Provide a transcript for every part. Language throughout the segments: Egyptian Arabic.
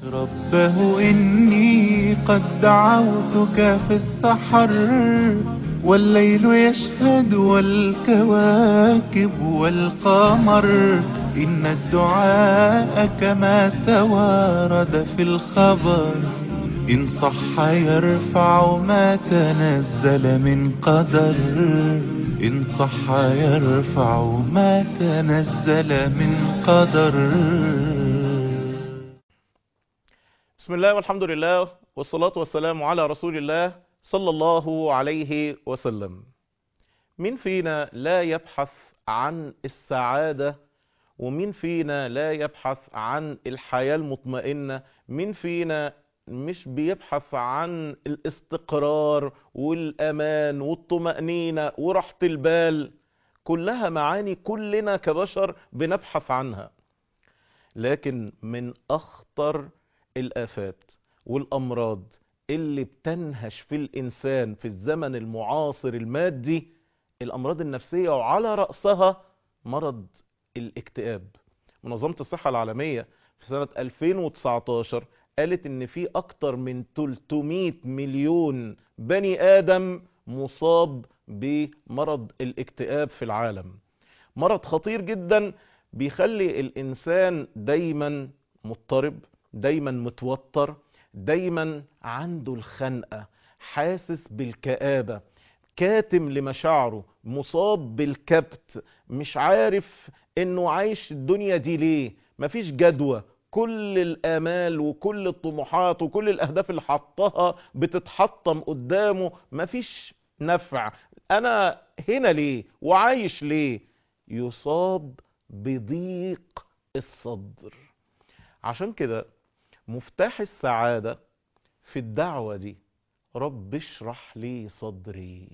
ربه إني قد دعوتك في السحر والليل يشهد والكواكب والقمر إن الدعاء كما توارد في الخبر إن صح يرفع ما تنزل من قدر إن صح يرفع ما تنزل من قدر بسم الله والحمد لله والصلاة والسلام على رسول الله صلى الله عليه وسلم مين فينا لا يبحث عن السعادة ومين فينا لا يبحث عن الحياة المطمئنة مين فينا مش بيبحث عن الاستقرار والأمان والطمأنينة وراحة البال كلها معاني كلنا كبشر بنبحث عنها لكن من أخطر الآفات والأمراض اللي بتنهش في الإنسان في الزمن المعاصر المادي الأمراض النفسية وعلى رأسها مرض الاكتئاب منظمة الصحة العالمية في سنة 2019 قالت ان في اكتر من 300 مليون بني ادم مصاب بمرض الاكتئاب في العالم مرض خطير جدا بيخلي الانسان دايما مضطرب دايما متوتر دايما عنده الخنقة حاسس بالكآبة كاتم لمشاعره مصاب بالكبت مش عارف انه عايش الدنيا دي ليه مفيش جدوى كل الامال وكل الطموحات وكل الاهداف اللي حطها بتتحطم قدامه مفيش نفع انا هنا ليه وعايش ليه يصاب بضيق الصدر عشان كده مفتاح السعادة في الدعوة دي رب اشرح لي صدري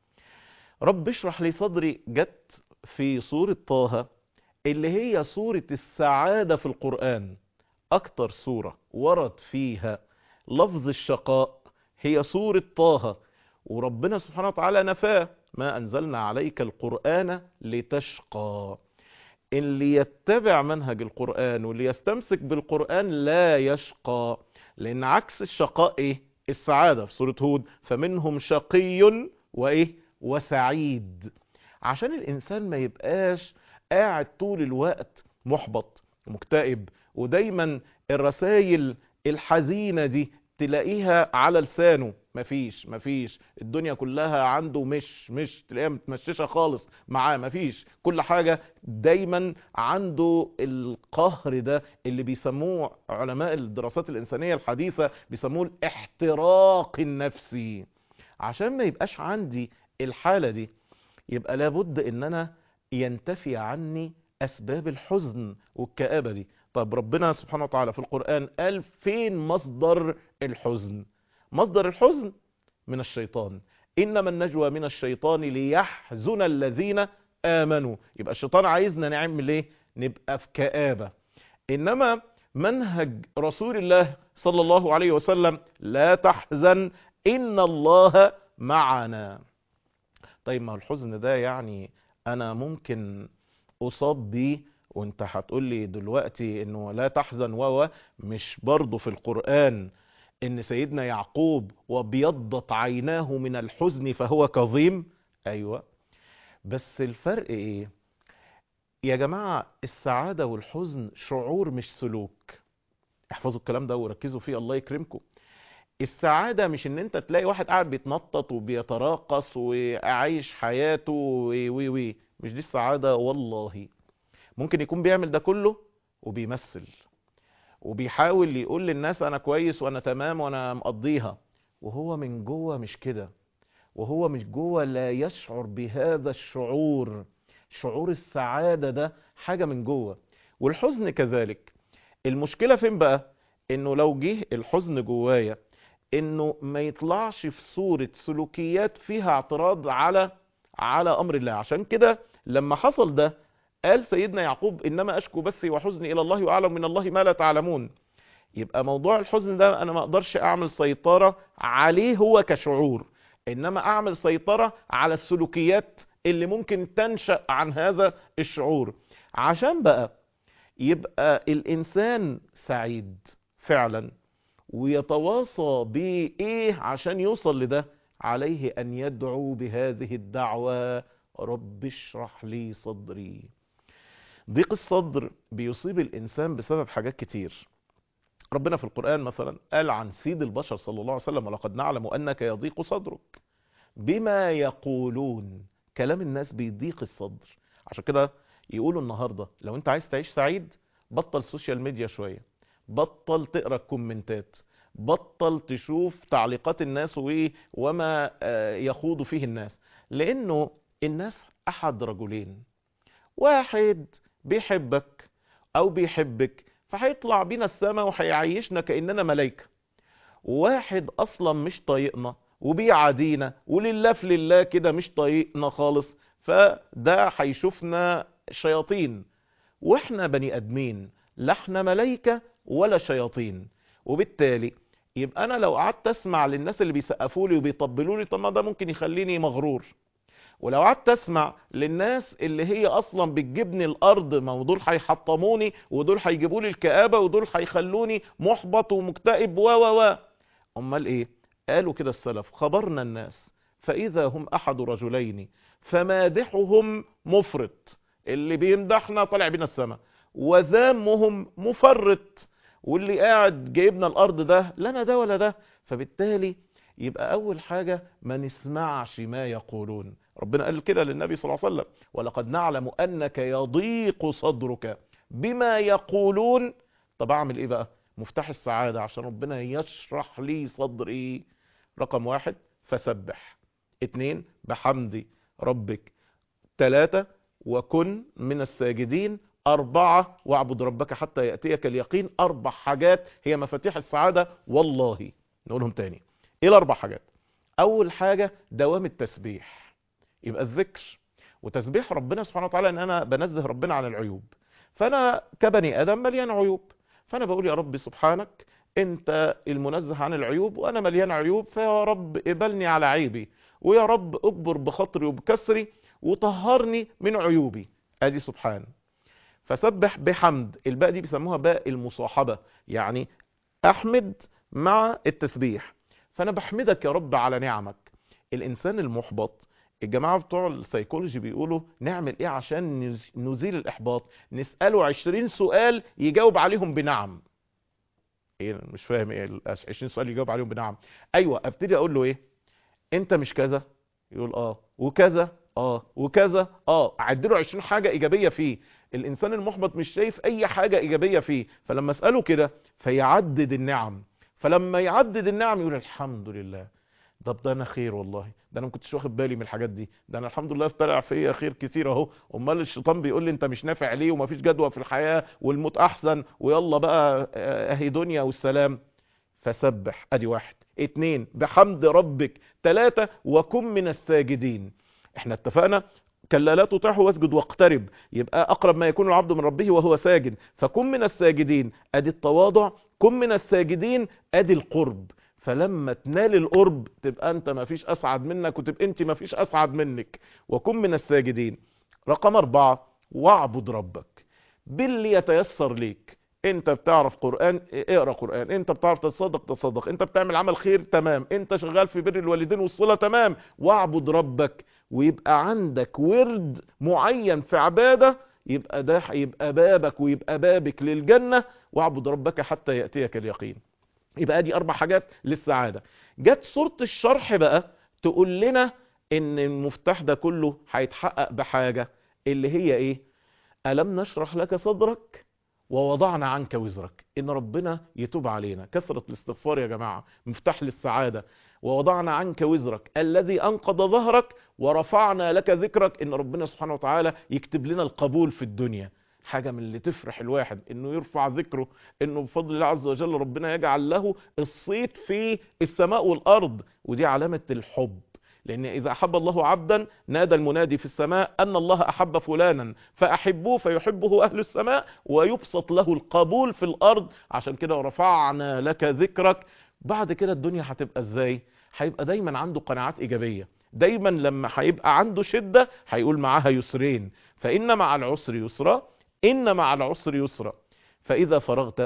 رب اشرح لي صدري جت في سورة طه اللي هي سورة السعادة في القرآن أكتر سورة ورد فيها لفظ الشقاء هي سورة طه وربنا سبحانه وتعالى نفاه ما أنزلنا عليك القرآن لتشقى اللي يتبع منهج القرآن واللي يستمسك بالقرآن لا يشقى لأن عكس الشقاء إيه؟ السعادة في سورة هود فمنهم شقي وإيه؟ وسعيد عشان الإنسان ما يبقاش قاعد طول الوقت محبط ومكتئب ودايما الرسائل الحزينة دي تلاقيها على لسانه مفيش مفيش الدنيا كلها عنده مش مش تلاقيها متمششة خالص معاه مفيش كل حاجة دايما عنده القهر ده اللي بيسموه علماء الدراسات الإنسانية الحديثة بيسموه الاحتراق النفسي عشان ما يبقاش عندي الحالة دي يبقى لابد ان انا ينتفي عني اسباب الحزن والكآبة دي طب ربنا سبحانه وتعالى في القرآن قال فين مصدر الحزن مصدر الحزن من الشيطان إنما النجوى من الشيطان ليحزن الذين آمنوا يبقى الشيطان عايزنا نعمل ايه نبقى في كآبة إنما منهج رسول الله صلى الله عليه وسلم لا تحزن إن الله معنا طيب ما الحزن ده يعني أنا ممكن أصاب بيه وانت هتقول لي دلوقتي انه لا تحزن و مش برضه في القرآن ان سيدنا يعقوب وبيضت عيناه من الحزن فهو كظيم ايوه بس الفرق ايه يا جماعة السعادة والحزن شعور مش سلوك احفظوا الكلام ده وركزوا فيه الله يكرمكم السعادة مش ان انت تلاقي واحد قاعد بيتنطط وبيتراقص وعايش حياته وي وي وي مش دي السعادة والله ممكن يكون بيعمل ده كله وبيمثل وبيحاول يقول للناس انا كويس وانا تمام وانا مقضيها وهو من جوه مش كده وهو مش جوه لا يشعر بهذا الشعور شعور السعادة ده حاجة من جوه والحزن كذلك المشكلة فين بقى انه لو جه الحزن جوايا انه ما يطلعش في صورة سلوكيات فيها اعتراض على على امر الله عشان كده لما حصل ده قال سيدنا يعقوب انما اشكو بثي وحزني الى الله واعلم من الله ما لا تعلمون يبقى موضوع الحزن ده انا ما اقدرش اعمل سيطرة عليه هو كشعور انما اعمل سيطرة على السلوكيات اللي ممكن تنشأ عن هذا الشعور عشان بقى يبقى الانسان سعيد فعلا ويتواصى بايه عشان يوصل لده عليه ان يدعو بهذه الدعوة رب اشرح لي صدري ضيق الصدر بيصيب الانسان بسبب حاجات كتير ربنا في القرآن مثلا قال عن سيد البشر صلى الله عليه وسلم ولقد نعلم انك يضيق صدرك بما يقولون كلام الناس بيضيق الصدر عشان كده يقولوا النهاردة لو انت عايز تعيش سعيد بطل سوشيال ميديا شوية بطل تقرا الكومنتات بطل تشوف تعليقات الناس وايه وما آه، يخوض فيه الناس لانه الناس احد رجلين واحد بيحبك او بيحبك فهيطلع بينا السماء وهيعيشنا كاننا ملائكه واحد اصلا مش طايقنا وبيعادينا ولله في لله كده مش طايقنا خالص فده هيشوفنا شياطين واحنا بني ادمين لا احنا ملائكه ولا شياطين وبالتالي يبقى انا لو قعدت اسمع للناس اللي بيسقفوا لي وبيطبلوا لي طب ما ده ممكن يخليني مغرور ولو قعدت اسمع للناس اللي هي اصلا بتجيبني الارض ما هو دول هيحطموني ودول هيجيبوا لي الكآبه ودول هيخلوني محبط ومكتئب و و و امال ايه قالوا كده السلف خبرنا الناس فاذا هم احد رجلين فمادحهم مفرط اللي بيمدحنا طالع بينا السماء وذامهم مفرط واللي قاعد جايبنا الارض ده لنا ده ولا ده فبالتالي يبقى اول حاجة ما نسمعش ما يقولون ربنا قال كده للنبي صلى الله عليه وسلم ولقد نعلم انك يضيق صدرك بما يقولون طب اعمل ايه بقى مفتاح السعادة عشان ربنا يشرح لي صدري رقم واحد فسبح اتنين بحمد ربك تلاتة وكن من الساجدين أربعة واعبد ربك حتى يأتيك اليقين أربع حاجات هي مفاتيح السعادة والله نقولهم تاني إيه الأربع حاجات أول حاجة دوام التسبيح يبقى الذكر وتسبيح ربنا سبحانه وتعالى ان انا بنزه ربنا عن العيوب فانا كبني ادم مليان عيوب فانا بقول يا رب سبحانك انت المنزه عن العيوب وانا مليان عيوب فيا رب اقبلني على عيبي ويا رب اكبر بخاطري وبكسري وطهرني من عيوبي ادي سبحان فسبح بحمد الباء دي بيسموها باء المصاحبة يعني احمد مع التسبيح فانا بحمدك يا رب على نعمك الانسان المحبط الجماعة بتوع السيكولوجي بيقولوا نعمل ايه عشان نز- نزيل الاحباط نسأله عشرين سؤال يجاوب عليهم بنعم ايه مش فاهم ايه ال 20 سؤال يجاوب عليهم بنعم ايوه ابتدي اقول له ايه انت مش كذا يقول اه وكذا اه وكذا اه اعد له 20 حاجه ايجابيه فيه الانسان المحبط مش شايف اي حاجه ايجابيه فيه فلما اساله كده فيعدد النعم فلما يعدد النعم يقول الحمد لله طب ده انا خير والله ده انا ما كنتش واخد بالي من الحاجات دي ده انا الحمد لله طلع فيا خير كتير اهو امال الشيطان بيقول لي انت مش نافع ليه ومفيش جدوى في الحياه والموت احسن ويلا بقى آه، اهي دنيا والسلام فسبح ادي واحد اتنين بحمد ربك تلاتة وكن من الساجدين احنا اتفقنا كلا لا تطعه واسجد واقترب يبقى اقرب ما يكون العبد من ربه وهو ساجد فكن من الساجدين ادي التواضع كن من الساجدين ادي القرب فلما تنال القرب تبقى انت ما فيش اسعد منك وتبقى انت ما فيش اسعد منك وكن من الساجدين رقم اربعة واعبد ربك باللي يتيسر ليك انت بتعرف قرآن اقرا قرآن انت بتعرف تتصدق تصدق انت بتعمل عمل خير تمام انت شغال في بر الوالدين والصلة تمام واعبد ربك ويبقى عندك ورد معين في عبادة يبقى ده هيبقى بابك ويبقى بابك للجنة واعبد ربك حتى يأتيك اليقين يبقى دي اربع حاجات للسعادة جت صورة الشرح بقى تقول لنا ان المفتاح ده كله هيتحقق بحاجة اللي هي ايه ألم نشرح لك صدرك ووضعنا عنك وزرك إن ربنا يتوب علينا كثرة الاستغفار يا جماعة مفتاح للسعادة ووضعنا عنك وزرك الذي أنقض ظهرك ورفعنا لك ذكرك إن ربنا سبحانه وتعالى يكتب لنا القبول في الدنيا حاجة من اللي تفرح الواحد انه يرفع ذكره انه بفضل الله عز وجل ربنا يجعل له الصيت في السماء والارض ودي علامة الحب لان اذا احب الله عبدا نادى المنادي في السماء ان الله احب فلانا فاحبوه فيحبه اهل السماء ويبسط له القبول في الارض عشان كده رفعنا لك ذكرك بعد كده الدنيا هتبقى ازاي هيبقى دايما عنده قناعات ايجابية دايما لما هيبقى عنده شدة هيقول معاها يسرين فان مع العسر يسرا ان مع العسر يسرا فاذا فرغت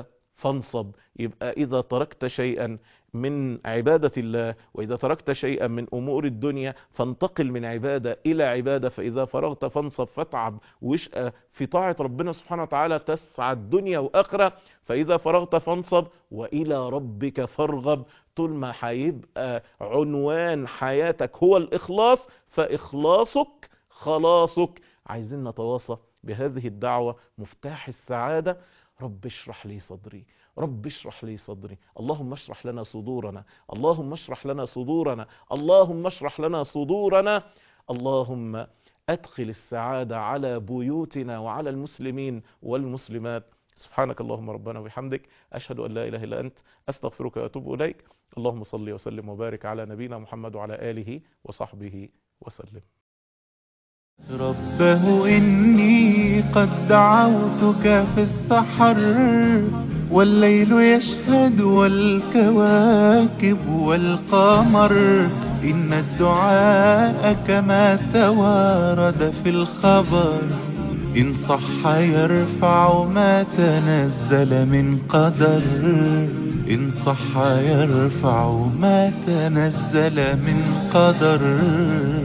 فانصب يبقى إذا تركت شيئا من عبادة الله وإذا تركت شيئا من أمور الدنيا فانتقل من عبادة إلى عبادة فإذا فرغت فانصب فاتعب واشقى في طاعة ربنا سبحانه وتعالى تسعد دنيا وآخرة فإذا فرغت فانصب وإلى ربك فارغب طول ما هيبقى عنوان حياتك هو الإخلاص فإخلاصك خلاصك عايزين نتواصى بهذه الدعوة مفتاح السعادة رب اشرح لي صدري رب اشرح لي صدري اللهم اشرح لنا صدورنا اللهم اشرح لنا صدورنا اللهم اشرح لنا صدورنا اللهم ادخل السعادة على بيوتنا وعلى المسلمين والمسلمات سبحانك اللهم ربنا وبحمدك أشهد أن لا إله إلا أنت أستغفرك وأتوب إليك اللهم صل وسلم وبارك على نبينا محمد وعلى آله وصحبه وسلم ربه إني قد دعوتك في السحر والليل يشهد والكواكب والقمر إن الدعاء كما توارد في الخبر إن صح يرفع ما تنزل من قدر إن صح يرفع ما تنزل من قدر